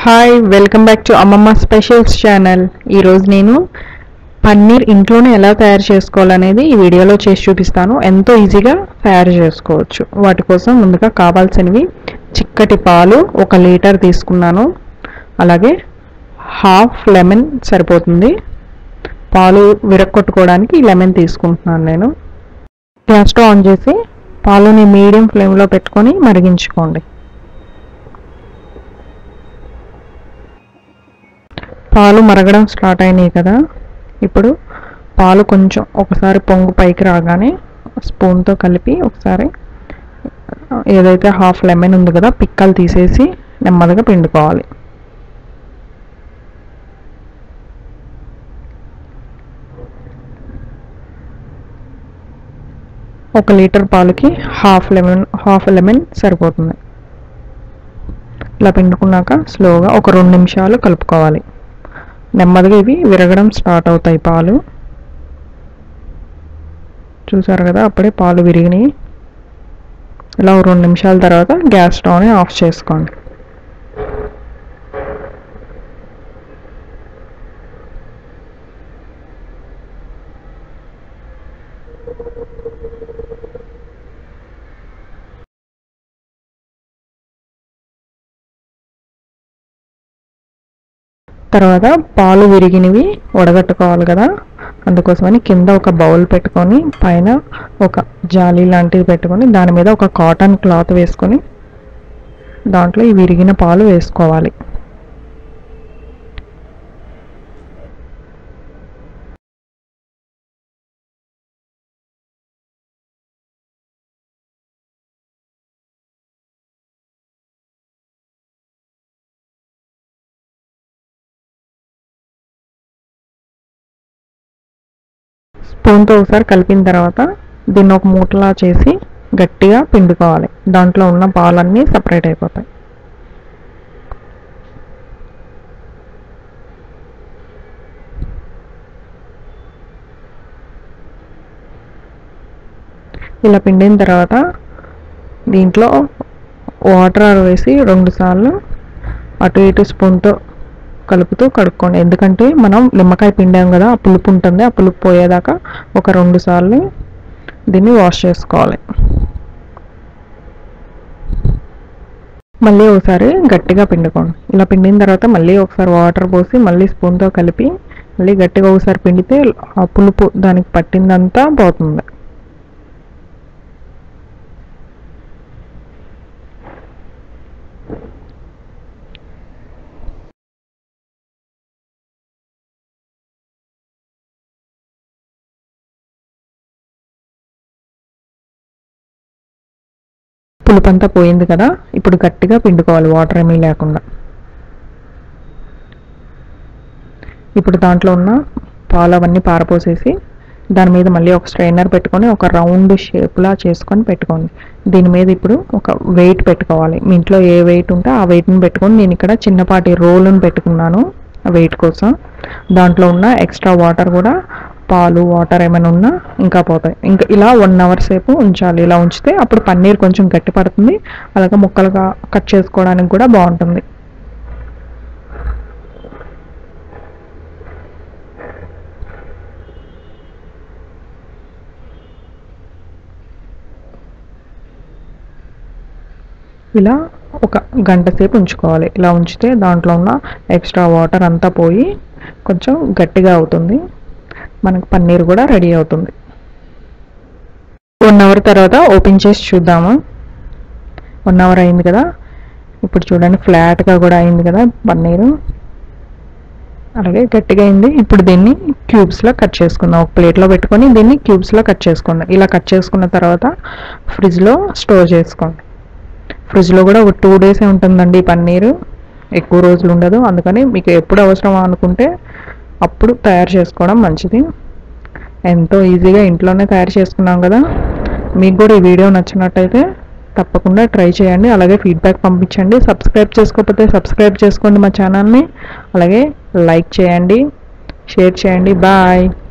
hi welcome back to Ammamma specials channel ఈరోజు నేను పన్నీర్ ఇంట్లోనే ఎలా తయారు చేసుకోవాలనేది ఈ వీడియోలో చేసి చూపిస్తాను ఎంతో ఈజీగా తయారు చేసుకోవచ్చు వాటి కోసం ముందుగా కావాల్సినవి చిక్కటి పాలు ఒక లీటర్ తీసుకున్నాను అలాగే హాఫ్ లెమన్ సరిపోతుంది పాలు విరక్కొట్టుకోవడానికి లెమన్ తీసుకుంటున్నాను నేను గ్యాస్ స్టవ్ ఆన్ చేసి పాలుని మీడియం ఫ్లేమ్లో పెట్టుకొని మరిగించుకోండి పాలు మరగడం స్టార్ట్ అయినాయి కదా ఇప్పుడు పాలు కొంచెం ఒకసారి పొంగు పైకి రాగానే స్పూన్తో కలిపి ఒకసారి ఏదైతే హాఫ్ లెమన్ ఉంది కదా పిక్కలు తీసేసి నెమ్మదిగా పిండుకోవాలి ఒక లీటర్ పాలకి హాఫ్ లెమన్ హాఫ్ లెమన్ సరిపోతుంది ఇలా పిండుకున్నాక స్లోగా ఒక రెండు నిమిషాలు కలుపుకోవాలి నెమ్మదిగా ఇవి విరగడం స్టార్ట్ అవుతాయి పాలు చూసారు కదా అప్పుడే పాలు విరిగినాయి ఇలా రెండు నిమిషాల తర్వాత గ్యాస్ స్టవ్ని ఆఫ్ చేసుకోండి తర్వాత పాలు విరిగినవి వడగట్టుకోవాలి కదా అందుకోసమని కింద ఒక బౌల్ పెట్టుకొని పైన ఒక జాలీ లాంటిది పెట్టుకొని దాని మీద ఒక కాటన్ క్లాత్ వేసుకొని దాంట్లో ఈ విరిగిన పాలు వేసుకోవాలి స్పూన్తో ఒకసారి కలిపిన తర్వాత దీన్ని ఒక మూటలా చేసి గట్టిగా పిండుకోవాలి దాంట్లో ఉన్న పాలన్నీ సపరేట్ అయిపోతాయి ఇలా పిండిన తర్వాత దీంట్లో వాటర్ వేసి రెండు సార్లు అటు ఇటు స్పూన్తో కలుపుతూ కడుక్కోండి ఎందుకంటే మనం నిమ్మకాయ పిండాం కదా ఆ పులుపు ఉంటుంది ఆ పులుపు పోయేదాకా ఒక రెండు సార్లు దీన్ని వాష్ చేసుకోవాలి మళ్ళీ ఒకసారి గట్టిగా పిండుకోండి ఇలా పిండిన తర్వాత మళ్ళీ ఒకసారి వాటర్ పోసి మళ్ళీ స్పూన్తో కలిపి మళ్ళీ గట్టిగా ఒకసారి పిండితే ఆ పులుపు దానికి పట్టిందంతా పోతుంది పులుపంతా పోయింది కదా ఇప్పుడు గట్టిగా పిండుకోవాలి వాటర్ ఏమీ లేకుండా ఇప్పుడు దాంట్లో ఉన్న పాలు అవన్నీ పారపోసేసి దాని మీద మళ్ళీ ఒక స్ట్రైనర్ పెట్టుకొని ఒక రౌండ్ షేప్లా చేసుకొని పెట్టుకోండి దీని మీద ఇప్పుడు ఒక వెయిట్ పెట్టుకోవాలి మీ ఇంట్లో ఏ వెయిట్ ఉంటే ఆ వెయిట్ని పెట్టుకొని నేను ఇక్కడ చిన్నపాటి రోలుని పెట్టుకున్నాను వెయిట్ కోసం దాంట్లో ఉన్న ఎక్స్ట్రా వాటర్ కూడా పాలు వాటర్ ఏమైనా ఉన్నా ఇంకా పోతాయి ఇంకా ఇలా వన్ అవర్ సేపు ఉంచాలి ఇలా ఉంచితే అప్పుడు పన్నీర్ కొంచెం గట్టి పడుతుంది అలాగే ముక్కలుగా కట్ చేసుకోవడానికి కూడా బాగుంటుంది ఇలా ఒక గంట సేపు ఉంచుకోవాలి ఇలా ఉంచితే దాంట్లో ఉన్న ఎక్స్ట్రా వాటర్ అంతా పోయి కొంచెం గట్టిగా అవుతుంది మనకు పన్నీర్ కూడా రెడీ అవుతుంది వన్ అవర్ తర్వాత ఓపెన్ చేసి చూద్దాము వన్ అవర్ అయింది కదా ఇప్పుడు చూడండి ఫ్లాట్గా కూడా అయింది కదా పన్నీరు అలాగే గట్టిగా అయింది ఇప్పుడు దీన్ని క్యూబ్స్లో కట్ చేసుకుందాం ఒక ప్లేట్లో పెట్టుకొని దీన్ని క్యూబ్స్లో కట్ చేసుకుందాం ఇలా కట్ చేసుకున్న తర్వాత ఫ్రిడ్జ్లో స్టోర్ చేసుకోండి ఫ్రిడ్జ్లో కూడా ఒక టూ డేసే ఉంటుందండి పన్నీరు ఎక్కువ రోజులు ఉండదు అందుకని మీకు ఎప్పుడు అవసరం అనుకుంటే అప్పుడు తయారు చేసుకోవడం మంచిది ఎంతో ఈజీగా ఇంట్లోనే తయారు చేసుకున్నాం కదా మీకు కూడా ఈ వీడియో నచ్చినట్టయితే తప్పకుండా ట్రై చేయండి అలాగే ఫీడ్బ్యాక్ పంపించండి సబ్స్క్రైబ్ చేసుకోకపోతే సబ్స్క్రైబ్ చేసుకోండి మా ఛానల్ని అలాగే లైక్ చేయండి షేర్ చేయండి బాయ్